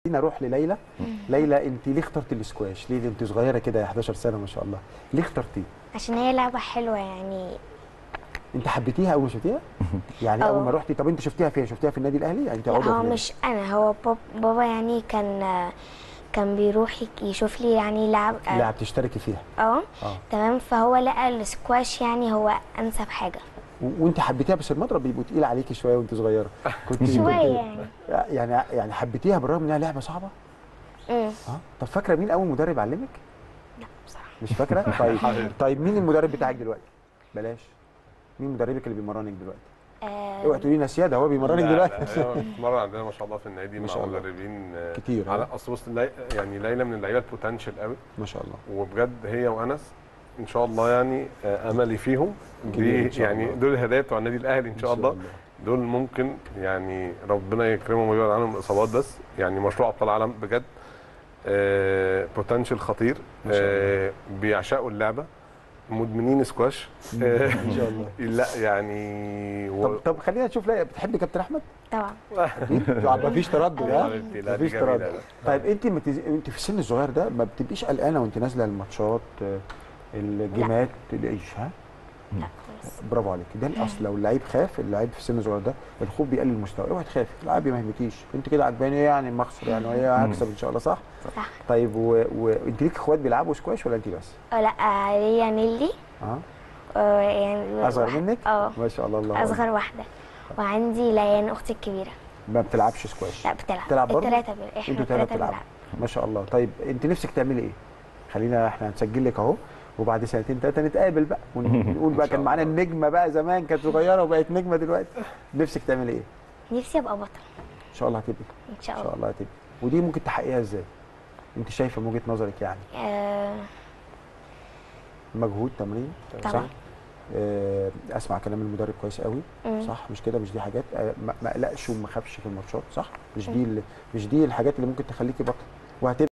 خلينا نروح لليلى ليلى انت ليه اخترتي الاسكواش ليه انت صغيره كده 11 سنه ما شاء الله ليه اخترتيه عشان هي لعبة حلوة يعني انت حبيتيها اول ما شفتيها يعني اه. اول ما رحتي طب انت شفتيها فين شفتيها في النادي الاهلي يعني انت لا عضو في هو النادي. مش انا هو باب بابا يعني كان كان بيروح يك- يشوف لي يعني لعب لا بتشتركي فيها اه اه تمام فهو لقى السكواش يعني هو انسب حاجة و- وانت حبيتيها بس المضرب بيبقوا تقيل عليكي شويه وانت صغيره كنت شوية كنت- يعني يعني يعني حبيتيها بالرغم انها لعبه صعبه امم اه طب فاكره مين اول مدرب علمك لا بصراحة مش فاكره طيب طيب مين المدرب بتاعك دلوقتي بلاش مين مدربك اللي بيمرنك دلوقتي آه اوعي تقولي لنا سياده هو بيمرنك لا، دلوقتي لا، هي بتتمرن عندنا ما شاء الله في النادي ما مع شاء الله. مدربين آه، كتير، على ها؟ اصل بص لي- يعني ليلى من اللعيبه البوتنشال قوي ما شاء الله وبجد هي وانس ان شاء الله يعني آه، املي فيهم كبير إن دي شاء يعني الله. دول الهدايا بتوع النادي الاهلي ان شاء الله دول ممكن يعني ربنا يكرمهم ويبعد عنهم الاصابات بس يعني مشروع ابطال العالم بجد بوتنشال خطير ما شاء الله. آه، بيعشقوا اللعبه مدمنين سكواش آه، ان شاء الله لا يعني و... طب طب خلينا نشوف لا بتحبي كابتن احمد؟ طبعا ما فيش تردد ها؟ حبيبتي، لا، دي مفيش جميلة، تردد لا. طيب انت متز... انت في السن الصغير ده ما بتبقيش قلقانه وانت نازله الماتشات آه، الجيمات تلاقيش ها؟ لا خالص برافو عليك ده الاصل لو اللعيب خاف اللعيب في السن الصغير ده الخوف بيقلل المستوى اوعي تخافي العبي ما يهمكيش انت كده عجباني إيه يعني ما اخسر يعني وهي هكسب ان شاء الله صح؟ صح طيب وانت و... وانت ليك اخوات بيلعبوا سكواش ولا انت بس؟ آه، لا آه، ليا نيلي اه آه، يعني اصغر واحد- منك؟ اه ما شاء الله الله اصغر واحده وعندي ليان اختي الكبيره ما بتلعبش سكواش لا بتلعب بتلعب برضه؟ الثلاثه بي... احنا انتوا ثلاثه الثلاثه بتلعبوا بنلعب ما شاء الله طيب انت نفسك تعملي ايه؟ خلينا احنا هنسجل لك اهو وبعد سنتين ثلاثه نتقابل بقى ونقول بقى كان معانا النجمه بقى زمان كانت صغيره وبقت نجمه دلوقتي نفسك تعملي ايه؟ نفسي ابقى بطل ان شاء الله هتبقي ان شاء ان الله شاء الله هتبقي ودي ممكن تحققيها ازاي؟ انت شايفه من وجهه نظرك يعني آه مجهود تمرين طبعا. صح؟ آه، اسمع كلام المدرب كويس قوي مم. صح مش كده مش دي حاجات آه، ما ما اقلقش وما اخافش في الماتشات صح مش دي ال- مش دي الحاجات اللي ممكن تخليكي بطل وهتبقى